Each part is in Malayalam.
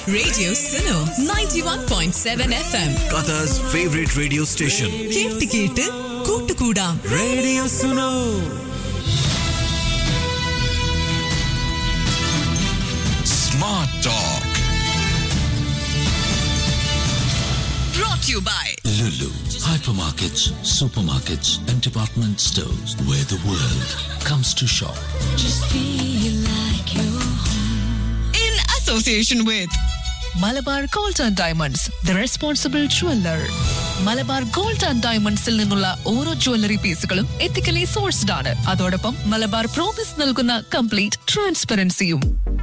Radio Suno 91.7 FM. Qatar's favorite radio station. കേട്ട് കേട്ട് കൂട്ടുകൂടാം Radio Suno. Smart Talk. brought to you by Lulu. Hypermarkets, supermarkets, and department stores where the world comes to shop. in association with Malabar gold and diamonds the responsible jeweller Malabar gold and ഡയമണ്ട്സിൽ നിന്നുള്ള ഓരോ ജ്വല്ലറി പീസുകളും എത്തിക്കലി സോഴ്സ്ഡ് ആണ് അതോടൊപ്പം മലബാർ പ്രോമിസ് നൽകുന്ന കംപ്ലീറ്റ് ട്രാൻസ്പെറൻസിയും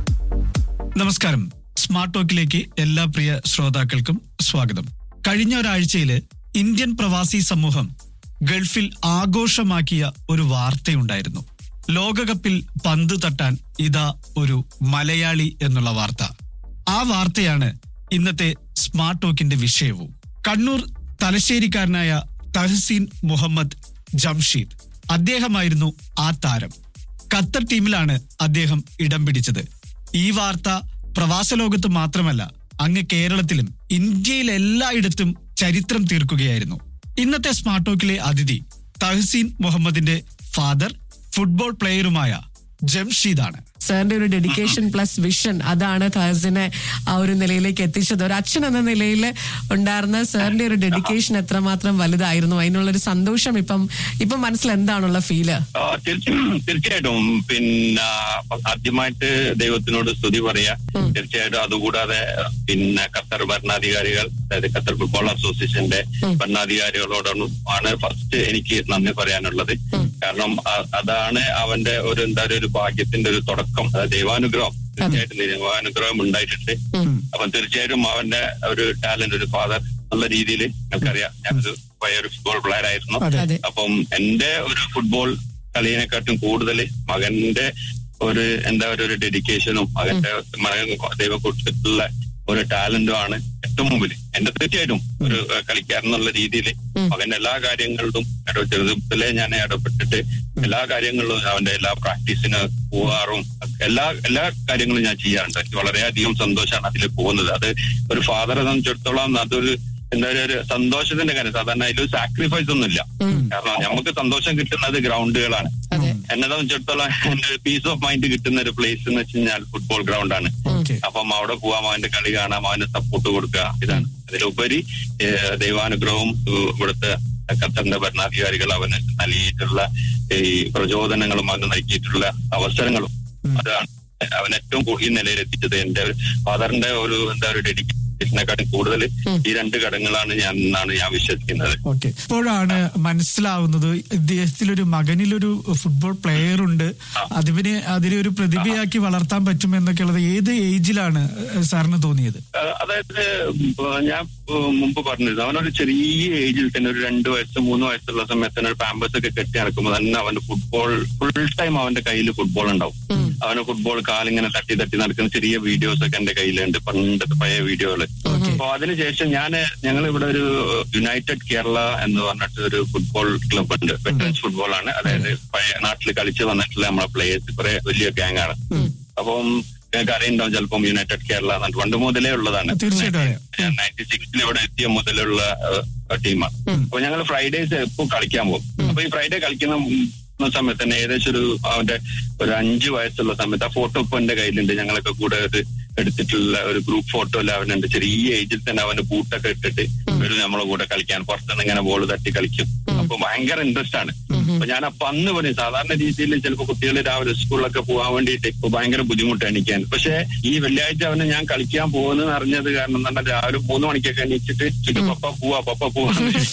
നമസ്കാരം സ്മാർട്ട് ടോക്കിലേക്ക് എല്ലാ പ്രിയ ശ്രോതാക്കൾക്കും സ്വാഗതം കഴിഞ്ഞ ഒരാഴ്ചയില് ഇന്ത്യൻ പ്രവാസി സമൂഹം ഗൾഫിൽ ആഘോഷമാക്കിയ ഒരു വാർത്തയുണ്ടായിരുന്നു ലോകകപ്പിൽ പന്ത് തട്ടാൻ ഇതാ ഒരു മലയാളി എന്നുള്ള വാർത്ത ആ വാർത്തയാണ് ഇന്നത്തെ സ്മാർട്ട് ടോക്കിന്റെ വിഷയവും കണ്ണൂർ തലശ്ശേരിക്കാരനായ തഹസീൻ മുഹമ്മദ് ജംഷീദ് അദ്ദേഹമായിരുന്നു ആ താരം ഖത്തർ ടീമിലാണ് അദ്ദേഹം ഇടം പിടിച്ചത് ഈ വാർത്ത പ്രവാസ ലോകത്ത് മാത്രമല്ല അങ്ങ് കേരളത്തിലും ഇന്ത്യയിൽ എല്ലായിടത്തും ചരിത്രം തീർക്കുകയായിരുന്നു ഇന്നത്തെ സ്മാർട്ട് ടോക്കിലെ അതിഥി തഹസീൻ മുഹമ്മദിന്റെ ഫാദർ ഫുട്ബോൾ പ്ലെയറുമായ ജംഷീദാണ് സാറിന്റെ ഒരു ഡെഡിക്കേഷൻ പ്ലസ് വിഷൻ അതാണ് തഹസിനെ ആ ഒരു നിലയിലേക്ക് എത്തിച്ചത് ഒരു അച്ഛൻ എന്ന നിലയിൽ ഉണ്ടായിരുന്ന സാറിന്റെ ഒരു ഡെഡിക്കേഷൻ എത്രമാത്രം വലുതായിരുന്നു അതിനുള്ള ഒരു സന്തോഷം ഇപ്പം ഇപ്പം മനസ്സിൽ എന്താണുള്ള ഫീല് ആ, തീർച്ച- തീർച്ചയായിട്ടും പിന്നെ ആദ്യമായിട്ട് ദൈവത്തിനോട് സ്തുതി പറയാ തീർച്ചയായിട്ടും അതുകൂടാതെ പിന്നെ ഖത്തർ ഭരണാധികാരികൾ അതായത് ഖത്തർ ഫുട്ബോൾ അസോസിയേഷന്റെ ഭരണാധികാരികളോടാണ് ആണ് ഫസ്റ്റ് എനിക്ക് നന്ദി പറയാനുള്ളത് കാരണം അ- അതാണ് അവന്റെ ഒരു എന്താ പറയുക, ഒരു ഭാഗ്യത്തിന്റെ ഒരു തുടക്കം അതായത് ദൈവാനുഗ്രഹം തീർച്ചയായിട്ടും ദൈവാനുഗ്രഹം ഉണ്ടായിട്ടുണ്ട് അപ്പം തീർച്ചയായിട്ടും അവന്റെ ഒരു ടാലന്റ് ഒരു ഫാദർ നല്ല രീതിയിൽ നമുക്കറിയാം ഞാനൊരു പഴയ ഒരു ഫുട്ബോൾ പ്ലെയർ ആയിരുന്നു അതെ. അപ്പം എന്റെ ഒരു ഫുട്ബോൾ കളിയെക്കാട്ടും കൂടുതൽ മകന്റെ ഒരു എന്താ ഒരു ഒരു ഡെഡിക്കേഷനും മകന്റെ മകൻ ദൈവം കൊടുത്തിട്ടുള്ള ഒരു ടാലന്റും ആണ് ഏറ്റവും മുമ്പിൽ എന്റെ തീർച്ചയായിട്ടും ഒരു ഏഹ്, കളിക്കാരൻ എന്നുള്ള രീതിയിൽ മകന്റെ എല്ലാ കാര്യങ്ങളിലും ഇട- ചെറുപ്പത്തിലെ ഞാൻ ഇടപെട്ടിട്ട് എല്ലാ കാര്യങ്ങളിലും അവന്റെ എല്ലാ പ്രാക്ടീസിന് പോവാറും എല്ലാ എല്ലാ കാര്യങ്ങളും ഞാൻ ചെയ്യാറുണ്ട് എനിക്ക് വളരെയധികം സന്തോഷമാണ് അതിൽ പോകുന്നത് അത് ഒരു ഫാദറെ സംബന്ധിച്ചിടത്തോളം അതൊരു എന്താ പറയുക ഒരു സന്തോഷത്തിന്റെ കാര്യം സാധാരണ അതിലൊരു സാക്രിഫൈസ് ഒന്നുമില്ല കാരണം നമുക്ക് സന്തോഷം കിട്ടുന്നത് ഗ്രൗണ്ടുകളാണ് അതെ. എന്നെ സംബന്ധിച്ചിടത്തോളം എന്റെ പീസ് ഓഫ് മൈൻഡ് കിട്ടുന്ന ഒരു പ്ലേസ് എന്ന് വെച്ച് കഴിഞ്ഞാൽ ഫുട്ബോൾ ഗ്രൗണ്ടാണ് ഓക്കെ അപ്പം അവിടെ പോവാം അവന്റെ കളി കാണാം അവന് സപ്പോർട്ട് കൊടുക്കുക ഇതാണ് അതിലുപരി ഏഹ്, ദൈവാനുഗ്രഹവും ഏഹ്, ഇവിടുത്തെ ഖത്തറിന്റെ ഭരണാധികാരികൾ അവന് നൽകിയിട്ടുള്ള ഈ പ്രചോദനങ്ങളും അവന് നൽകിയിട്ടുള്ള അവസരങ്ങളും അതാണ് അവൻ ഏറ്റവും കൂടുതൽ ഈ നിലയിൽ എത്തിച്ചത് എന്റെ ഫാദറിന്റെ ഒരു എന്താ ഒരു ഡെഡിക്കേഷനെക്കാട്ടും കൂടുതൽ ഈ രണ്ട് ഘടകങ്ങളാണ് ഞാൻ എന്നാണ് ഞാൻ വിശ്വസിക്കുന്നത് ഓക്കെ ഇപ്പോഴാണ് മനസ്സിലാവുന്നത് ഇദ്ദേഹത്തിലൊരു മകനിലൊരു ഫുട്ബോൾ പ്ലെയർ ഉണ്ട് അതിനെ അതിനെ ഒരു പ്രതിഭയാക്കി വളർത്താൻ പറ്റുമെന്നൊക്കെയുള്ളത് ഏത് ഏജിലാണ് സാറിന് തോന്നിയത് അഹ് അതായത് ഉം, ഞാൻ ഉം, മുമ്പ് പറഞ്ഞിരുന്നു അവനൊരു ചെറിയ ഏജിൽ തന്നെ ഒരു രണ്ട് വയസ്സ് മൂന്ന് വയസ്സുള്ള സമയത്ത് തന്നെ ഒരു പാമ്പസ് ഒക്കെ കെട്ടി നടക്കുമ്പോൾ തന്നെ അവന്റെ ഫുട്ബോൾ ഫുൾ ടൈം അവന്റെ കയ്യിൽ ഫുട്ബോൾ ഉണ്ടാവും അവന് ഫുട്ബോൾ കാലിങ്ങനെ തട്ടി തട്ടി നടക്കുന്ന ചെറിയ വീഡിയോസ് ഒക്കെ എന്റെ കയ്യിലുണ്ട് പണ്ടത്തെ പഴയ വീഡിയോകള് അപ്പൊ അതിനുശേഷം ഞാൻ ഞങ്ങൾ ഇവിടെ ഒരു യുണൈറ്റഡ് കേരള എന്ന് പറഞ്ഞിട്ട് ഒരു ഫുട്ബോൾ ക്ലബ് ഉണ്ട് വെറ്ററൻസ് ഫുട്ബോൾ ആണ് അതായത് പഴയ നാട്ടിൽ കളിച്ച് വന്നിട്ടുള്ള നമ്മളെ പ്ലേയേഴ്സ് കുറെ വലിയ ഗ്യാങ് ആണ് അപ്പം നിങ്ങൾക്ക് അറിയുണ്ടാവും ചിലപ്പം യുണൈറ്റഡ് കേരള എന്നിട്ട് പണ്ട് മുതലേ ഉള്ളതാണ് തീർച്ചയായിട്ടും അറിയാം. നയൻറ്റി സിക്സിൽ ഇവിടെ എത്തിയ മുതലുള്ള ടീമാണ് അപ്പൊ ഞങ്ങൾ ഫ്രൈഡേസ് എപ്പോൾ കളിക്കാൻ പോകും അപ്പൊ ഈ ഫ്രൈഡേ കളിക്കുന്ന ഉം സമയത്ത് തന്നെ ഏകദേശം ഒരു അവന്റെ ഒരു അഞ്ചു വയസ്സുള്ള സമയത്ത് ആ ഫോട്ടോ ഇപ്പൊ എന്റെ കയ്യിലുണ്ട് ഞങ്ങളൊക്കെ കൂടെ അത് എടുത്തിട്ടുള്ള ഒരു ഗ്രൂപ്പ് ഫോട്ടോ എല്ലാം അവനുണ്ട് ചെറിയ ഏജിൽ തന്നെ അവന്റെ ബൂട്ടൊക്കെ ഇട്ടിട്ട് ഒരു നമ്മളെ കൂടെ കളിക്കാൻ പുറത്തുനിന്ന് ഇങ്ങനെ ബോൾ തട്ടി കളിക്കും അപ്പൊ ഭയങ്കര ഇൻട്രസ്റ്റ് ആണ് അപ്പൊ ഞാൻ അപ്പൊ അന്ന് പറയും സാധാരണ രീതിയിൽ ചിലപ്പോൾ കുട്ടികൾ രാവിലെ സ്കൂളിലൊക്കെ പോകാൻ വേണ്ടിയിട്ട് ഇപ്പൊ ഭയങ്കര ബുദ്ധിമുട്ട് എണീക്കാൻ പക്ഷെ ഈ വെള്ളിയാഴ്ച അവന് ഞാൻ കളിക്കാൻ പോകുന്നത് അറിഞ്ഞത് കാരണം എന്താ രാവിലെ മൂന്ന് മണിക്കൊക്കെ എണീച്ചിട്ട് ചുറ്റു പപ്പ പോവാ പപ്പ പോവാ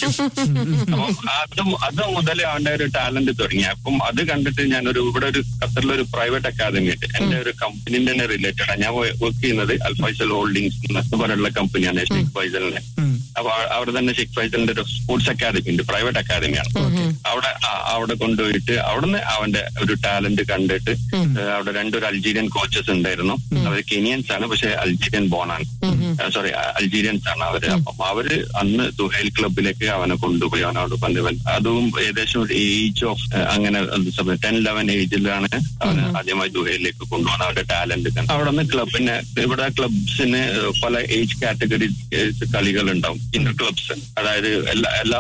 അപ്പം അത് അത് മുതൽ അവന്റെ ഒരു ടാലന്റ് തുടങ്ങി അപ്പം അത് കണ്ടിട്ട് ഞാനൊരു ഇവിടെ ഒരു ഖത്തറിലൊരു പ്രൈവറ്റ് അക്കാദമി ഉണ്ട് എന്റെ ഒരു കമ്പനിന്റെ തന്നെ റിലേറ്റഡ് ആണ് ഞാൻ വർക്ക് ചെയ്യുന്നത് അൽഫൈസൽ ഹോൾഡിങ്സ് എന്ന് പറഞ്ഞിട്ടുള്ള കമ്പനിയാണ് ഷെയ്ഖ് ഫൈസലിനെ അപ്പൊ ആ- അവിടെ തന്നെ ഷെയ്ഖ് ഫൈസലിന്റെ ഒരു സ്പോർട്സ് അക്കാദമി ഉണ്ട് പ്രൈവറ്റ് അക്കാദമിയാണ് അവിടെ ആ- അവിടെ കൊണ്ടുപോയിട്ട് അവിടുന്ന് അവന്റെ ഒരു ടാലന്റ് കണ്ടിട്ട് ഏഹ് അവിടെ രണ്ടൊരു അൾജീരിയൻ കോച്ചസ് ഉണ്ടായിരുന്നു അവർ കെനിയൻസ് ആണ് പക്ഷെ അൾജീരിയൻ ബോൺ ആണ് സോറി അൾജീരിയൻസ് ആണ് അവര് അപ്പം അവര് അന്ന് ദുഹൈൽ ക്ലബിലേക്ക് അവനെ കൊണ്ടുപോയി അവനോട് പന്തുവൻ അതും ഏകദേശം ഒരു ഏജ് ഓഫ് അങ്ങനെ ടെൻ ലെവൻ ഏജിലാണ് അവന് ആദ്യമായി ദുഹൈലിലേക്ക് കൊണ്ടുപോകുന്നത് അവരുടെ ടാലന്റ് അവിടെ നിന്ന് ക്ലബിന് ഇവിടെ ക്ലബ്സിന് പല ഏജ് കാറ്റഗറി കളികൾ ഉണ്ടാവും ഇന്റർ ക്ലബ്സ് അതായത് എല്ലാ എല്ലാ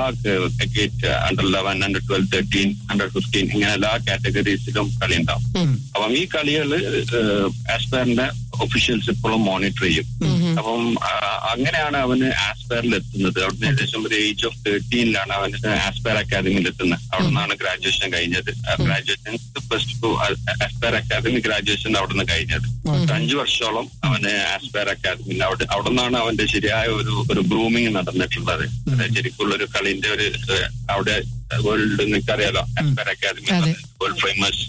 under eleven under twelve thirteen under fifteen ഇങ്ങനെ എല്ലാ കാറ്റഗറീസിലും കളി ഉണ്ടാവും അപ്പം ഈ കളികള് ആസ്പയറിന്റെ ഒഫീഷ്യൽസ് ഇപ്പോഴും മോണിറ്റർ ചെയ്യും അപ്പം ആ, അങ്ങനെയാണ് അവന് ആസ്പയറിൽ എത്തുന്നത് അവിടുന്ന് ഏകദേശം ഒരു ഏജ് ഓഫ് തേർട്ടീനിലാണ് അവന് ആസ്പയർ അക്കാദമിയിൽ എത്തുന്നത് അവിടെ നിന്നാണ് ഗ്രാജുവേഷൻ കഴിഞ്ഞത് graduation plus two Aspire academy graduation അവിടെ നിന്ന് കഴിഞ്ഞത് ഒരു അഞ്ചു വർഷത്തോളം അവന് ആസ്പയർ അക്കാദമിയിൽ അവിടെ അവിടെ നിന്നാണ് അവന്റെ ശരിയായ ഒരു ഒരു ഗ്രൂമിങ് നടന്നിട്ടുള്ളത് അതായത് ശരിക്കുള്ള ഒരു കളിന്റെ ഒരു ഏഹ്, അവിടെ വേൾഡ് നിങ്ങൾക്കറിയാലോ ആസ്പയർ അക്കാദമി അതെ. വേൾഡ് ഫേമസ്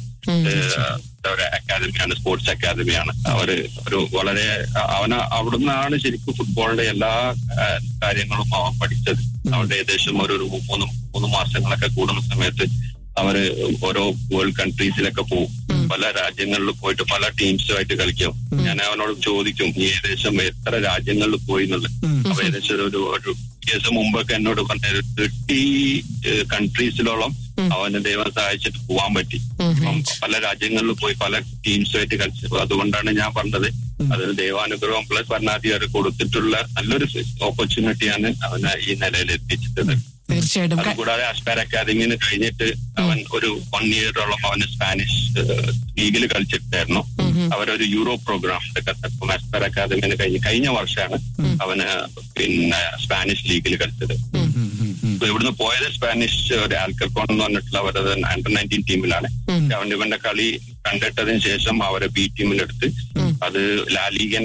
ഒരു അക്കാദമിയാണ് സ്പോർട്സ് അക്കാദമിയാണ് അവര് ഒരു വളരെ അവന അവിടുന്നാണ് ശരിക്കും ഫുട്ബോളിന്റെ എല്ലാ ആ, കാര്യങ്ങളും അവൻ പഠിച്ചത് അവരുടെ ഏകദേശം ഒരു ഒരു മൂന്ന് മൂന്ന് മാസങ്ങളൊക്കെ കൂടുന്ന സമയത്ത് അവര് ഓരോ വേൾഡ് കൺട്രീസിലൊക്കെ പോകും പല രാജ്യങ്ങളിൽ പോയിട്ട് പല ടീംസുമായിട്ട് കളിക്കും ഞാൻ അവനോട് ചോദിക്കും നീ ഏകദേശം എത്ര രാജ്യങ്ങളിൽ പോയി എന്നുള്ളത് അപ്പൊ ഏകദേശം ഒരു ഒരു ദിവസം മുമ്പൊക്കെ എന്നോട് പറഞ്ഞ തേർട്ടി കൺട്രീസിലോളം അവന് ദൈവം സഹായിച്ചിട്ട് പോവാൻ പറ്റി അപ്പം പല രാജ്യങ്ങളിൽ പോയി പല ടീംസുമായിട്ട് കളിച്ചു അപ്പൊ അതുകൊണ്ടാണ് ഞാൻ പറഞ്ഞത് അതൊരു ദൈവാനുഗ്രഹം പ്ലസ് ഭരണാധികാരി കൊടുത്തിട്ടുള്ള നല്ലൊരു ഓപ്പർച്യൂണിറ്റിയാണ് അവനെ ഈ നിലയിൽ എത്തിച്ചിട്ടത് തീർച്ചയായിട്ടും ക- അതുകൂടാതെ അസ്പാർ അക്കാദമിന്ന് കഴിഞ്ഞിട്ട് അവൻ ഒരു വൺ ഇയറോളം അവന് സ്പാനിഷ് ലീഗിൽ കളിച്ചിട്ടായിരുന്നു അവരൊരു യൂറോ പ്രോഗ്രാം അപ്പം അസ്പാർ അക്കാദമിന്ന് കഴിഞ്ഞ് കഴിഞ്ഞ വർഷമാണ് അവന് പിന്നെ സ്പാനിഷ് ലീഗിൽ കളിച്ചത് അപ്പൊ ഇവിടുന്ന് പോയത് സ്പാനിഷ് ഒരു ആൽക്കർക്കോൺ എന്ന് പറഞ്ഞിട്ടുള്ള അവരുടെ അണ്ടർ നയൻറ്റീൻ ടീമിലാണ് അവൻ ഇവന്റെ കളി കണ്ടിട്ടതിന് ശേഷം അവരെ ബി ടീമിലെടുത്ത് അത് ലാലീഗൻ